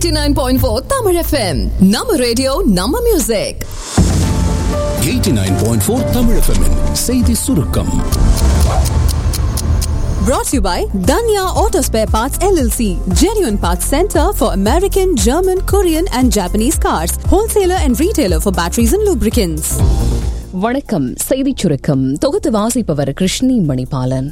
89.4 Tamil FM. நம்ம radio நம்ம music 89.4 Tamil FM -இன் செய்தி சுருக்கம் brought to you by Danya Auto Spare Parts LLC, genuine parts center for American, German, Korean and Japanese cars, wholesaler and retailer for batteries and lubricants. வணக்கம் செய்திச் சுருக்கம் தொகுத்து வாசிப்பவர் கிருஷ்ணி மணிபாலன்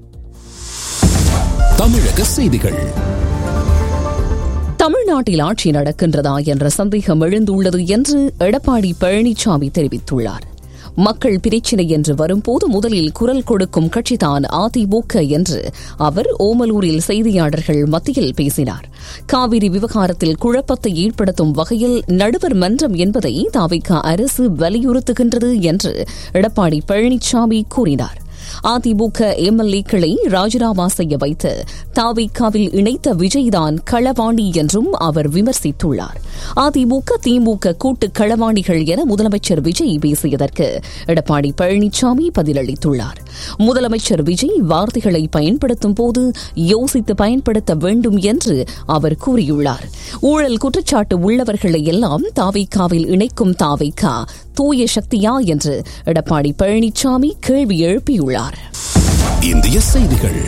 தமிழக செய்திகள் தமிழ்நாட்டில் ஆட்சி நடக்கின்றதா என்ற சந்தேகம் எழுந்துள்ளது என்று எடப்பாடி பழனிசாமி தெரிவித்துள்ளார் மக்கள் பிரச்சினை என்று வரும்போது முதலில் குரல் கொடுக்கும் கட்சிதான் அதிமுக என்று அவர் ஓமலூரில் செய்தியாளர்கள் மத்தியில் பேசினார் காவிரி விவகாரத்தில் குழப்பத்தை ஏற்படுத்தும் வகையில் நடுவர் மன்றம் என்பதை தாவிக அரசு வலியுறுத்துகின்றது என்று எடப்பாடி பழனிசாமி கூறினார் அதிமுக எம்எல்ஏக்களை ராஜினாமா செய்ய வைத்து தாவிகாவில் இணைத்த விஜய்தான் களவாணி என்றும் அவர் விமர்சித்துள்ளார் அதிமுக திமுக கூட்டு களவாணிகள் என முதலமைச்சர் விஜய் பேசியதற்கு எடப்பாடி பழனிசாமி பதிலளித்துள்ளார் முதலமைச்சர் விஜய் வார்த்தைகளை பயன்படுத்தும் போது யோசித்து பயன்படுத்த வேண்டும் என்று அவர் கூறியுள்ளார் ஊழல் குற்றச்சாட்டு உள்ளவர்களை எல்லாம் தாவிகாவில் இணைக்கும் தாவிகா தூய சக்தியா என்று எடப்பாடி பழனிசாமி கேள்வி எழுப்பியுள்ளார் இந்திய செய்திகள்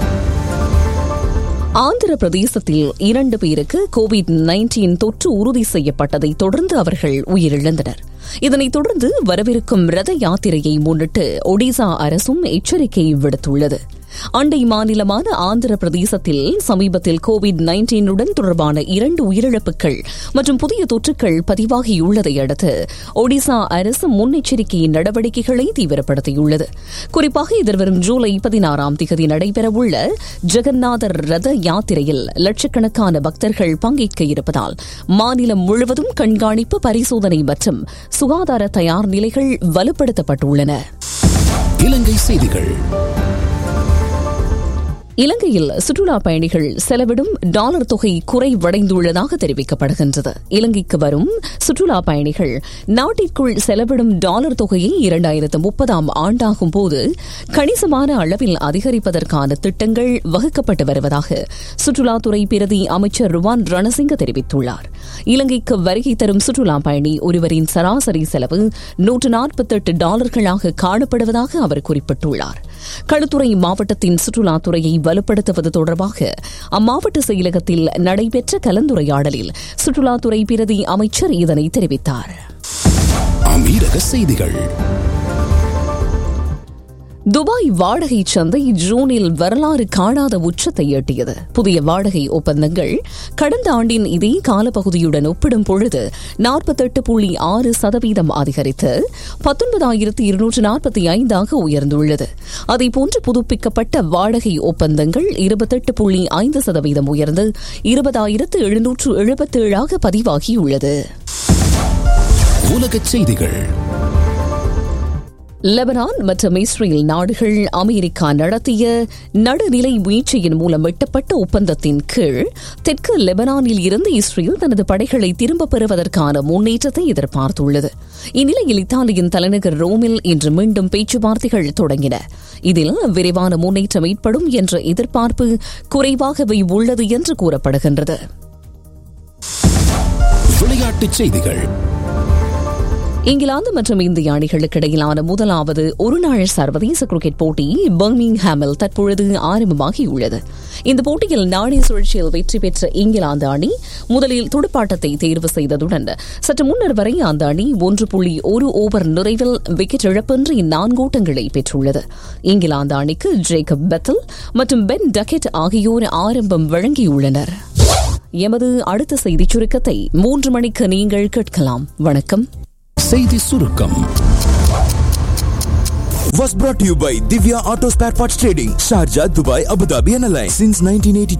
ஆந்திர பிரதேசத்தில் இரண்டு பேருக்கு கோவிட் நைன்டீன் தொற்று உறுதி செய்யப்பட்டதை தொடர்ந்து அவர்கள் உயிரிழந்தனர் இதனைத் தொடர்ந்து வரவிருக்கும் ரத யாத்திரையை முன்னிட்டு ஒடிசா அரசும் எச்சரிக்கை விடுத்துள்ளது அண்டை மாநிலமான ஆந்திர பிரதேசத்தில் சமீபத்தில் கோவிட் நைன்டீனுடன் தொடர்பான இரண்டு உயிரிழப்புகள் மற்றும் புதிய தொற்றுக்கள் பதிவாகியுள்ளதை அடுத்து ஒடிசா அரசு முன்னெச்சரிக்கை நடவடிக்கைகளை தீவிரப்படுத்தியுள்ளது குறிப்பாக எதிர்வரும் ஜூலை பதினாறாம் தேதி நடைபெறவுள்ள ஜெகநாதர் ரத யாத்திரையில் லட்சக்கணக்கான பக்தர்கள் பங்கேற்க இருப்பதால் மாநிலம் முழுவதும் கண்காணிப்பு பரிசோதனை மற்றும் சுகாதார தயார் நிலைகள் வலுப்படுத்தப்பட்டுள்ளன இலங்கை செய்திகள் இலங்கையில் சுற்றுலா பயணிகள் செலவிடும் டாலர் தொகை குறைவடைந்துள்ளதாக தெரிவிக்கப்படுகின்றது இலங்கைக்கு வரும் சுற்றுலா பயணிகள் நாட்டிற்குள் செலவிடும் டாலர் தொகையை இரண்டாயிரத்து முப்பதாம் ஆண்டாகும் போது கணிசமான அளவில் அதிகரிப்பதற்கான திட்டங்கள் வகுக்கப்பட்டு வருவதாக சுற்றுலாத்துறை பிரதி அமைச்சர் ருவான் ரணசிங்க தெரிவித்துள்ளார் இலங்கைக்கு வருகை தரும் சுற்றுலா பயணி ஒருவரின் சராசரி செலவு நூற்று நாற்பத்தெட்டு டாலர்களாக காணப்படுவதாக அவர் குறிப்பிட்டுள்ளார் களுத்துறை மாவட்டத்தின் சுற்றுலாத்துறையை வலுப்படுத்துவது தொடர்பாக அம்மாவட்ட செயலகத்தில் நடைபெற்ற கலந்துரையாடலில் சுற்றுலாத்துறை பிரதி அமைச்சர் இதனை தெரிவித்தார் அமீரக செய்திகள் துபாய் வாடகை சந்தை ஜூனில் வரலாறு காணாத உச்சத்தை எட்டியது புதிய வாடகை ஒப்பந்தங்கள் கடந்த ஆண்டின் இதே காலப்பகுதியுடன் ஒப்பிடும் பொழுது நாற்பத்தெட்டு புள்ளி ஆறு சதவீதம் அதிகரித்து பத்தொன்பதாயிரத்து இருநூற்று நாற்பத்தி ஐந்தாக உயர்ந்துள்ளது அதேபோன்று புதுப்பிக்கப்பட்ட வாடகை ஒப்பந்தங்கள் இருபத்தெட்டு புள்ளி ஐந்து சதவீதம் உயர்ந்து இருபதாயிரத்து எழுநூற்று எழுபத்தேழாக பதிவாகியுள்ளது உலகச் செய்திகள் லெபனான் மற்றும் இஸ்ரேல் நாடுகள் அமெரிக்கா நடத்திய நடுநிலை முயற்சியின் மூலம் எட்டப்பட்ட ஒப்பந்தத்தின் கீழ் தெற்கு லெபனானில் இருந்து இஸ்ரேல் தனது படைகளை திரும்பப் பெறுவதற்கான முன்னேற்றத்தை எதிர்பார்த்துள்ளது இந்நிலையில் இத்தாலியின் தலைநகர் ரோமில் இன்று மீண்டும் பேச்சுவார்த்தைகள் தொடங்கின இதில் விரைவான முன்னேற்றம் ஏற்படும் என்ற எதிர்பார்ப்பு குறைவாகவே உள்ளது என்று கூறப்படுகின்றது விளையாட்டுச் செய்திகள் இங்கிலாந்து மற்றும் இந்திய அணிகளுக்கு இடையிலான முதலாவது ஒருநாள் சர்வதேச கிரிக்கெட் போட்டி பர்மிங்ஹாமில் தற்பொழுது ஆரம்பமாகியுள்ளது இந்த போட்டியில் நாணய சுழற்சியில் வெற்றி பெற்ற இங்கிலாந்து அணி முதலில் துடுப்பாட்டத்தை தேர்வு செய்ததுடன் சற்று முன்னர் வரை அந்த அணி ஒன்று புள்ளி ஒரு ஓவர் நிறைவில் விக்கெட் இழப்பின்றி நான்கு ஓட்டங்களை பெற்றுள்ளது இங்கிலாந்து அணிக்கு ஜேக்கப் பெத்தல் மற்றும் பென் டக்கெட் ஆகியோர் ஆரம்பம் வழங்கியுள்ளனர் எமது அடுத்த செய்திச் சுருக்கத்தை மூன்று மணிக்கு நீங்கள் கேட்கலாம் வணக்கம் செய்தி சுருக்கம் was brought to you by Divya Auto Spare Parts Trading, Sharjah, Dubai, Abu Dhabi and Alliance since 1982.